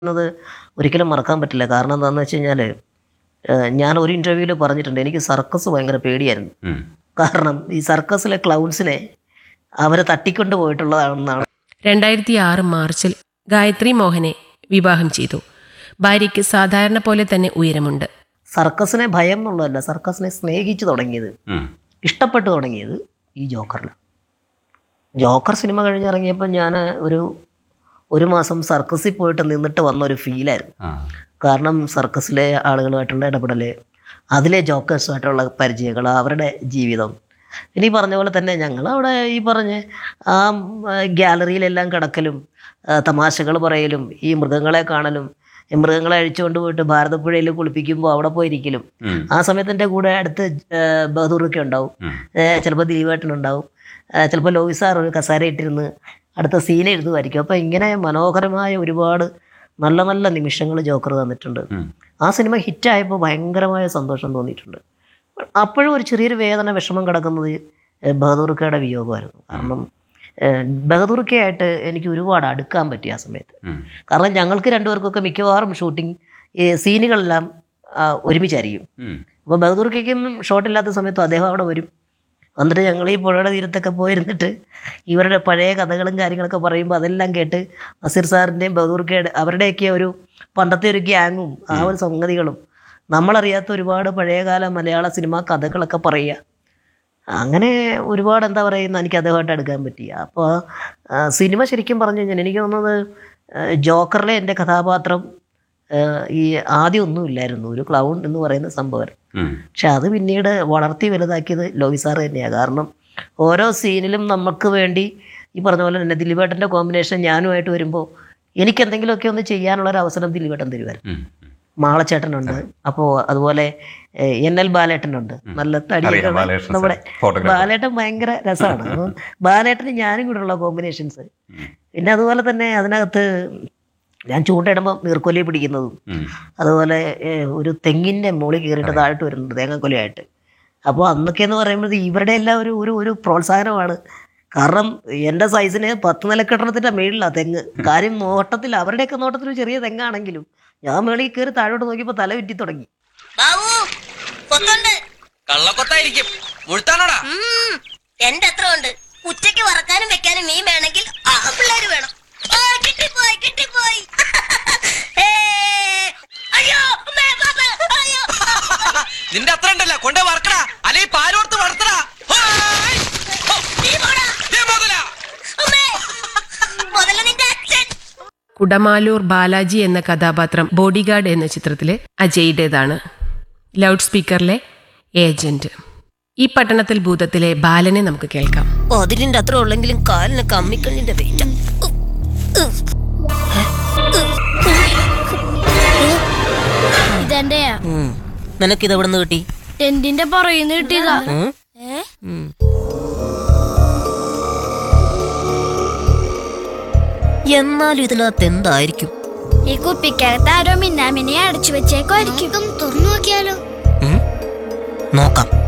എന്നത് ഒരിക്കലും മറക്കാൻ പറ്റില്ല കാരണം എന്താണെന്ന് വെച്ച് കഴിഞ്ഞാൽ ഞാൻ ഒരു ഇൻ്റർവ്യൂവിൽ പറഞ്ഞിട്ടുണ്ട് എനിക്ക് സർക്കസ് ഭയങ്കര പേടിയായിരുന്നു ഉം. കാരണം ഈ സർക്കസിലെ ക്ലൗൺസിനെ അവരെ തട്ടിക്കൊണ്ട് പോയിട്ടുള്ളതാണെന്നാണ് രണ്ടായിരത്തി ആറ് മാർച്ചിൽ ഗായത്രി മോഹനെ വിവാഹം ചെയ്തു ഭാര്യയ്ക്ക് സാധാരണ പോലെ തന്നെ ഉയരമുണ്ട് സർക്കസിനെ ഭയം എന്നുള്ളതല്ല സർക്കസിനെ സ്നേഹിച്ചു തുടങ്ങിയത് ഉം. ഇഷ്ടപ്പെട്ടു തുടങ്ങിയത് ഈ ജോക്കറിൽ ജോക്കർ സിനിമ കഴിഞ്ഞിറങ്ങിയപ്പോൾ ഞാൻ ഒരു ഒരു മാസം സർക്കസിൽ പോയിട്ട് നിന്നിട്ട് വന്ന ഒരു ഫീലായിരുന്നു ആ. കാരണം സർക്കസിലെ ആളുകളുമായിട്ടുള്ള ഇടപെടൽ അതിലെ ജോക്കേഴ്സുമായിട്ടുള്ള പരിചയങ്ങൾ അവരുടെ ജീവിതം ഇനി പറഞ്ഞ പോലെ തന്നെ ഞങ്ങൾ അവിടെ ഈ പറഞ്ഞ ആ ഗ്യാലറിയിലെല്ലാം കിടക്കലും തമാശകൾ പറയലും ഈ മൃഗങ്ങളെ കാണലും ഈ മൃഗങ്ങളെ അഴിച്ചുകൊണ്ട് പോയിട്ട് ഭാരതപ്പുഴയിൽ കുളിപ്പിക്കുമ്പോൾ അവിടെ പോയിരിക്കലും ഉം. ആ സമയത്ത് എൻ്റെ കൂടെ അടുത്ത് ബഹദൂറൊക്കെ ഉണ്ടാവും ഉം. ചിലപ്പോൾ ദിലീപേട്ടനുണ്ടാവും ചിലപ്പോൾ ലോഹി സാർ ഒരു കസാര ഇട്ടിരുന്ന് അടുത്ത സീൻ എഴുതുമായിരിക്കും അപ്പോൾ ഇങ്ങനെ മനോഹരമായ ഒരുപാട് നല്ല നല്ല നിമിഷങ്ങൾ ജോക്കർ തന്നിട്ടുണ്ട് ഉം. ആ സിനിമ ഹിറ്റായപ്പോൾ ഭയങ്കരമായ സന്തോഷം തോന്നിയിട്ടുണ്ട് അപ്പോഴും ഒരു ചെറിയൊരു വേദന വിഷമം കിടക്കുന്നത് ഏഹ് ബഹദൂർക്കയുടെ വിയോഗമായിരുന്നു കാരണം ഏഹ് ബഹദൂർക്കയായിട്ട് എനിക്ക് ഒരുപാട് അടുക്കാൻ പറ്റി ആ സമയത്ത് ഉം. കാരണം ഞങ്ങൾക്ക് രണ്ടുപേർക്കൊക്കെ മിക്കവാറും ഷൂട്ടിംഗ് സീനുകളെല്ലാം ആ, ഒരുമിച്ചായിരിക്കും ഉം. അപ്പോൾ ബഹദൂർക്കും ഷോട്ടില്ലാത്ത സമയത്തും അദ്ദേഹം അവിടെ വരും എന്നിട്ട് ഞങ്ങൾ ഈ പുഴയുടെ തീരത്തൊക്കെ പോയിരുന്നിട്ട് ഇവരുടെ പഴയ കഥകളും കാര്യങ്ങളൊക്കെ പറയുമ്പോൾ അതെല്ലാം കേട്ട് നസീർ സാറിൻ്റെയും ബഹദൂർക്കയുടെ അവരുടെയൊക്കെ ഒരു പണ്ടത്തെ ഒരു ഗ്യാങ്ങും ആ ഒരു സംഗതികളും നമ്മളറിയാത്ത ഒരുപാട് പഴയകാല മലയാള സിനിമാ കഥകളൊക്കെ പറയുക അങ്ങനെ ഒരുപാട് എന്താ പറയുന്ന എനിക്ക് അദ്ദേഹമായിട്ട് എടുക്കാൻ പറ്റി അപ്പോൾ ആ, സിനിമ ശരിക്കും പറഞ്ഞു കഴിഞ്ഞാൽ എനിക്ക് തോന്നുന്നത് ആ, ജോക്കറിലെ എൻ്റെ കഥാപാത്രം ആ, ഈ ആദ്യം ഒന്നും ഇല്ലായിരുന്നു ഒരു ക്ലൗൺ എന്ന് പറയുന്ന സംഭവം ഉം. പക്ഷെ അത് പിന്നീട് വളർത്തി വലുതാക്കിയത് ലോബി സാറ് തന്നെയാണ് കാരണം ഓരോ സീനിലും നമുക്ക് വേണ്ടി ഈ പറഞ്ഞ പോലെ തന്നെ ദിലീപേട്ടൻ്റെ കോമ്പിനേഷൻ ഞാനുമായിട്ട് വരുമ്പോൾ എനിക്ക് എന്തെങ്കിലുമൊക്കെ ഒന്ന് ചെയ്യാനുള്ള ഒരു അവസരം ദിലീപേട്ടൻ തരുമായിരുന്നു ഉം. മാളച്ചേട്ടനുണ്ട് അപ്പോൾ അതുപോലെ ഏഹ്, എൻ എൽ ബാലേട്ടനുണ്ട് നല്ല തടിയൊക്കെ അറിയാം, ഉള്ള ബാലകൃഷ്ണൻ നമ്മുടെ സാർ, photographer. ബാലേട്ടൻ ഭയങ്കര രസമാണ് അപ്പം ബാലേട്ടന് ഞാനും കൂടെ ഉള്ള കോമ്പിനേഷൻസ് പിന്നെ അതുപോലെ തന്നെ അതിനകത്ത് ഞാൻ ചൂണ്ടയിടുമ്പോൾ നീർക്കൊലി പിടിക്കുന്നതും ഉം. അതുപോലെ ഏഹ്, ഒരു തെങ്ങിൻ്റെ മുകളിൽ കയറിയിട്ട് താഴോട്ട് വരുന്നുണ്ട് തേങ്ങാക്കൊലയായിട്ട് അപ്പോൾ അന്നൊക്കെ എന്ന് പറയുമ്പോൾ ഇവരുടെ എല്ലാം ഒരു ഒരു ഒരു പ്രോത്സാഹനമാണ് കാരണം എൻ്റെ സൈസിന് പത്ത് നിലക്കെട്ടണത്തിൻ്റെ മേളിലാണ് തെങ്ങ് കാര്യം നോട്ടത്തിൽ അവരുടെയൊക്കെ നോട്ടത്തിൽ ഒരു ചെറിയ തെങ്ങാണെങ്കിലും ഞാൻ മേളിൽ കയറി താഴോട്ട് നോക്കിയപ്പോൾ തല ചുറ്റി തുടങ്ങി ബാബു കൊത്തുണ്ട് കള്ളക്കൊത്തായിരിക്കും മുഴുത്താണോടാ ഉം, എന്റെ എത്ര ഉണ്ട് ഉച്ചയ്ക്ക് വറക്കാനും വെക്കാനും മീൻ വേണമെങ്കിൽ ആ പിള്ളേര് വേണം ആ, കിട്ടിപ്പോയി കിട്ടിപ്പോയി ഏ, അയ്യോ അമ്മേ, പാപ്പ, അയ്യോ നിന്റെ അത്ര ഉണ്ടല്ലോ കൊണ്ടേ വറക്കടാ അല്ലെ പാലോർത്ത് വളർത്തടാ ഹായ്! ഹോ! നീ പോടാ ദേ മുതലാ. അമ്മേ മുതല നിന്റെ അച്ഛൻ കുടമാലൂർ ബാലാജി എന്ന കഥാപാത്രം ബോഡിഗാർഡ് എന്ന ചിത്രത്തിലെ അജയ്യുടേതാണ് ലൗഡ് സ്പീക്കറിലെ ഏജന്റ് ഈ പട്ടണത്തിൽ ഭൂതത്തിലെ ബാലനെ നമുക്ക് കേൾക്കാം അതിലിന്റെ അത്ര ഉള്ളെങ്കിലും കാലിന് കമ്മിക്കണ്ണിന്റെ വെയിറ്റ് ഇതെന്റെയാ നിനക്കിത് എവിടെ നിന്ന് കിട്ടി ടെന്റിന്റെ പുറകിന്ന് കിട്ടിയതാ എന്നാലും ഇതിനകത്ത് എന്തായിരിക്കും ഈ കുപ്പിക്കകത്ത് ആരോ മിന്നാമിനെ അടച്ചു വെച്ചേക്കുമായിരിക്കും തുറന്നു നോക്കിയാലോ നോക്കാം